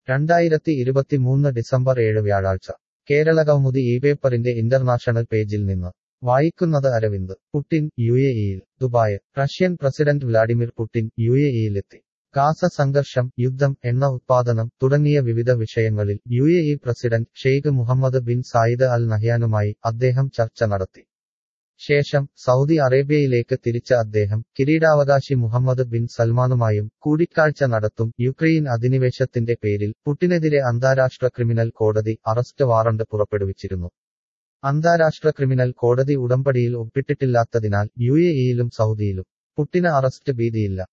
രണ്ടായിരത്തി ഇരുപത്തിമൂന്ന് ഡിസംബർ ഏഴ് വ്യാഴാഴ്ച കേരളകൗമുദി ഈ പേപ്പറിന്റെ ഇന്റർനാഷണൽ പേജിൽ നിന്ന് വായിക്കുന്നത് അരവിന്ദ് പുടിൻ യു എ ഇയിൽ Dubai Russian president Vladimir Putin U A ഇയിലെത്തി ഗാസ സംഘർഷം യുദ്ധം എണ്ണ ഉത്പാദനം തുടങ്ങിയ വിവിധ വിഷയങ്ങളിൽ U A E president Sheikh Mohammed bin Zayed Al നഹ്യാനുമായി അദ്ദേഹം ചർച്ച നടത്തി ശേഷം സൗദി അറേബ്യയിലേക്ക് തിരിച്ച അദ്ദേഹം കിരീടാവകാശി മുഹമ്മദ് ബിൻ സൽമാനുമായും കൂടിക്കാഴ്ച നടത്തും യുക്രൈൻ അധിനിവേശത്തിന്റെ പേരിൽ പുട്ടിനെതിരെ അന്താരാഷ്ട്ര ക്രിമിനൽ കോടതി അറസ്റ്റ് വാറണ്ട് പുറപ്പെടുവിച്ചിരുന്നു അന്താരാഷ്ട്ര ക്രിമിനൽ കോടതി ഉടമ്പടിയിൽ ഒപ്പിട്ടിട്ടില്ലാത്തതിനാൽ യു എ ഇയിലും സൗദിയിലും പുട്ടിന് അറസ്റ്റ് ഭീതിയില്ല